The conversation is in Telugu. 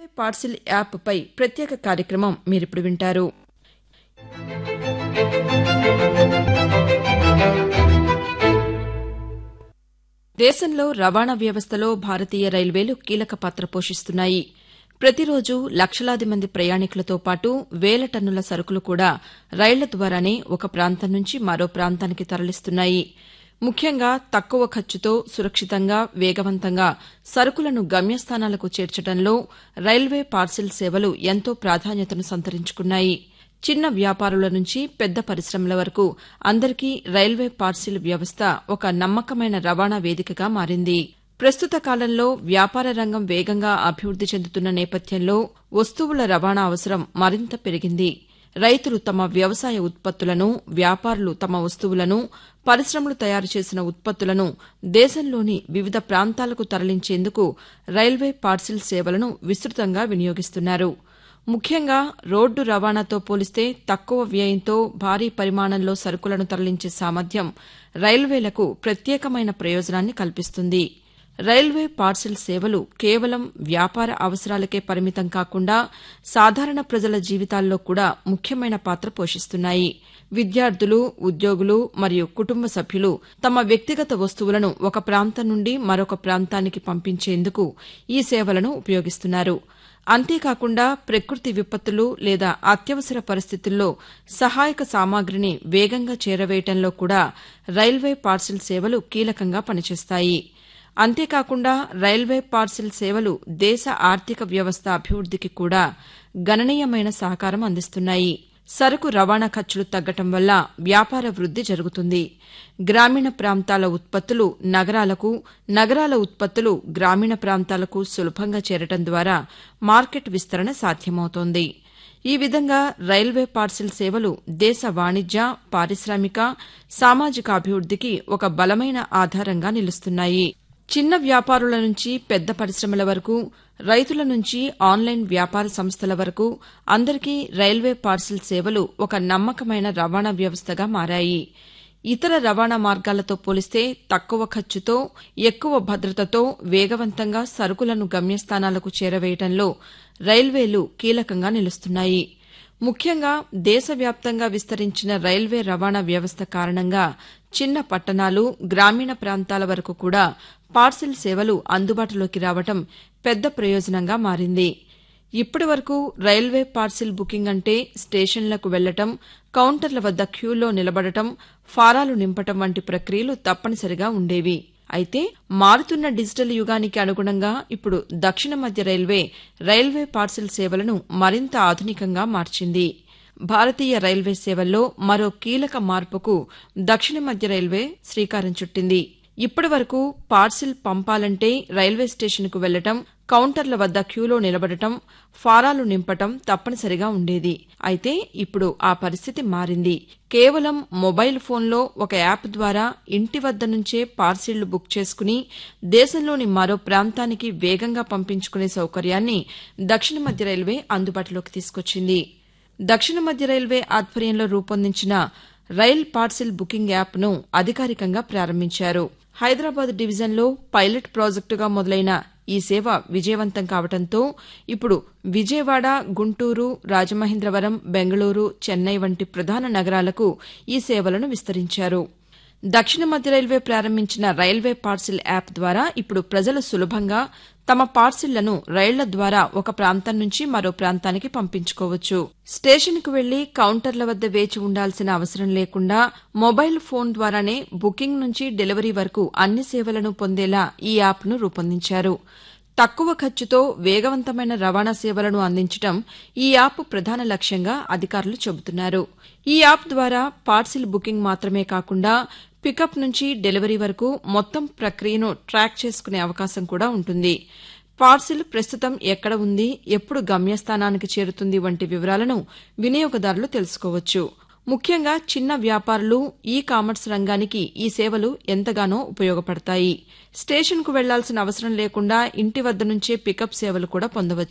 పార్సిల్ యాప్పై ప్రత్యేక కార్యక్రమం మీరిప్పుడు వింటారు దేశంలో రవాణా వ్యవస్థలో భారతీయ రైల్వేలు కీలక పాత్ర పోషిస్తున్నాయి ప్రతిరోజు లక్షలాది మంది ప్రయాణికులతో పాటు వేల టన్నుల సరుకులు కూడా రైళ్ల ద్వారానే ఒక ప్రాంతం నుంచి మరో ప్రాంతానికి తరలిస్తున్నాయి ముఖ్యంగా తక్కువ ఖర్చుతో సురక్షితంగా వేగవంతంగా సరుకులను గమ్యస్థానాలకు చేర్చడంలో రైల్వే పార్సిల్ సేవలు ఎంతో ప్రాధాన్యతను సంతరించుకున్నాయి చిన్న వ్యాపారుల నుంచి పెద్ద పరిశ్రమల వరకు అందరికీ రైల్వే పార్సిల్ వ్యవస్థ ఒక నమ్మకమైన రవాణా వేదికగా మారింది ప్రస్తుత కాలంలో వ్యాపార రంగం వేగంగా అభివృద్ది చెందుతున్న నేపథ్యంలో వస్తువుల రవాణా అవసరం మరింత పెరిగింది రైతులు తమ వ్యవసాయ ఉత్పత్తులను వ్యాపారులు తమ వస్తువులను పరిశ్రమలు తయారు చేసిన ఉత్పత్తులను దేశంలోని వివిధ ప్రాంతాలకు తరలించేందుకు రైల్వే పార్సిల్ సేవలను విస్తృతంగా వినియోగిస్తున్నారు ముఖ్యంగా రోడ్డు రవాణాతో పోలిస్తే తక్కువ వ్యయంతో భారీ పరిమాణంలో సరుకులను తరలించే సామర్థ్యం రైల్వేలకు ప్రత్యేకమైన ప్రయోజనాన్ని కల్పిస్తుంది రైల్వే పార్సిల్ సేవలు కేవలం వ్యాపార అవసరాలకే పరిమితం కాకుండా సాధారణ ప్రజల జీవితాల్లో కూడా ముఖ్యమైన పాత్ర పోషిస్తున్నాయి విద్యార్థులు ఉద్యోగులు మరియు కుటుంబ సభ్యులు తమ వ్యక్తిగత వస్తువులను ఒక ప్రాంతం నుండి మరొక ప్రాంతానికి పంపించేందుకు ఈ సేవలను ఉపయోగిస్తున్నారు అంతేకాకుండా ప్రకృతి విపత్తులు లేదా అత్యవసర పరిస్థితుల్లో సహాయక సామాగ్రిని వేగంగా చేరవేయటంలో కూడా రైల్వే పార్సిల్ సేవలు కీలకంగా పనిచేస్తాయి అంతేకాకుండా రైల్వే పార్సిల్ సేవలు దేశ ఆర్థిక వ్యవస్థ అభివృద్దికి కూడా గణనీయమైన సహకారం అందిస్తున్నాయి సరుకు రవాణా ఖర్చులు తగ్గటం వల్ల వ్యాపార వృద్ది జరుగుతుంది గ్రామీణ ప్రాంతాల ఉత్పత్తులు నగరాలకు నగరాల ఉత్పత్తులు గ్రామీణ ప్రాంతాలకు సులభంగా చేరటం ద్వారా మార్కెట్ విస్తరణ సాధ్యమవుతోంది ఈ విధంగా రైల్వే పార్సిల్ సేవలు దేశ వాణిజ్య పారిశ్రామిక సామాజిక అభివృద్దికి ఒక బలమైన ఆధారంగా నిలుస్తున్నాయి చిన్న వ్యాపారుల నుంచి పెద్ద పరిశ్రమల వరకు రైతుల నుంచి ఆన్లైన్ వ్యాపార సంస్థల వరకు అందరికీ రైల్వే పార్సిల్ సేవలు ఒక నమ్మకమైన రవాణా వ్యవస్థగా మారాయి ఇతర రవాణా మార్గాలతో పోలిస్తే తక్కువ ఖర్చుతో ఎక్కువ భద్రతతో వేగవంతంగా సరుకులను గమ్యస్థానాలకు చేరవేయడంలో రైల్వేలు కీలకంగా నిలుస్తున్నాయి ముఖ్యంగా దేశవ్యాప్తంగా విస్తరించిన రైల్వే రవాణా వ్యవస్థ కారణంగా చిన్న పట్టణాలు గ్రామీణ ప్రాంతాల వరకు కూడా పార్సిల్ సేవలు అందుబాటులోకి రావటం పెద్ద ప్రయోజనంగా మారింది ఇప్పటి వరకు రైల్వే పార్సిల్ బుకింగ్ అంటే స్టేషన్లకు వెళ్లటం కౌంటర్ల వద్ద క్యూలో నిలబడటం ఫారాలు నింపటం వంటి ప్రక్రియలు తప్పనిసరిగా ఉండేవి అయితే మారుతున్న డిజిటల్ యుగానికి అనుగుణంగా ఇప్పుడు దక్షిణ మధ్య రైల్వే రైల్వే పార్సిల్ సేవలను మరింత ఆధునికంగా మార్చింది భారతీయ రైల్వే సేవల్లో మరో కీలక మార్పుకు దక్షిణ మధ్య రైల్వే శ్రీకారం చుట్టింది ఇప్పటి వరకు పార్సిల్ పంపాలంటే రైల్వే స్టేషన్కు వెళ్లటం కౌంటర్ల వద్ద క్యూలో నిలబడటం ఫారాలు నింపటం తప్పనిసరిగా ఉండేది అయితే ఇప్పుడు ఆ పరిస్థితి మారింది కేవలం మొబైల్ ఫోన్లో ఒక యాప్ ద్వారా ఇంటి వద్ద నుంచే పార్సిళ్లు బుక్ చేసుకుని దేశంలోని మరో ప్రాంతానికి వేగంగా పంపించుకునే సౌకర్యాన్ని దక్షిణ మధ్య రైల్వే అందుబాటులోకి తీసుకొచ్చింది దక్షిణ మధ్య రైల్వే ఆధ్వర్యంలో రూపొందించిన రైల్ పార్సిల్ బుకింగ్ యాప్ను అధికారికంగా ప్రారంభించారు హైదరాబాద్ డివిజన్లో పైలట్ ప్రాజెక్టుగా మొదలైన ఈ సేవ విజయవంతం కావడంతో ఇప్పుడు విజయవాడ గుంటూరు రాజమహేంద్రవరం బెంగళూరు చెన్నై వంటి ప్రధాన నగరాలకు ఈ సేవలను విస్తరించారు దక్షిణ మధ్య రైల్వే ప్రారంభించిన రైల్వే పార్సిల్ యాప్ ద్వారా ఇప్పుడు ప్రజలు సులభంగా తమ పార్సిళ్లను రైళ్ల ద్వారా ఒక ప్రాంతం నుంచి మరో ప్రాంతానికి పంపించుకోవచ్చు స్టేషన్కు వెళ్లి కౌంటర్ల వద్ద వేచి ఉండాల్సిన అవసరం లేకుండా మొబైల్ ఫోన్ ద్వారానే బుకింగ్ నుంచి డెలివరీ వరకు అన్ని సేవలను పొందేలా ఈ యాప్ను రూపొందించారు తక్కువ ఖర్చుతో వేగవంతమైన రవాణా సేవలను అందించడం ఈ యాప్ ప్రధాన లక్ష్యంగా అధికారులు చెబుతున్నారు ఈ యాప్ ద్వారా పార్సిల్ బుకింగ్ మాత్రమే కాకుండా పికప్ నుంచి డెలివరీ వరకు మొత్తం ప్రక్రియను ట్రాక్ చేసుకునే అవకాశం కూడా ఉంటుంది పార్సిల్ ప్రస్తుతం ఎక్కడ ఉంది ఎప్పుడు గమ్యస్థానానికి చేరుతుంది వంటి వివరాలను వినియోగదారులు తెలుసుకోవచ్చు ముఖ్యంగా చిన్న వ్యాపారులు ఈ కామర్స్ రంగానికి ఈ సేవలు ఎంతగానో ఉపయోగపడతాయి స్టేషన్కు వెళ్లాల్సిన అవసరం లేకుండా ఇంటి వద్ద నుంచే పికప్ సేవలు కూడా పొందవచ్చు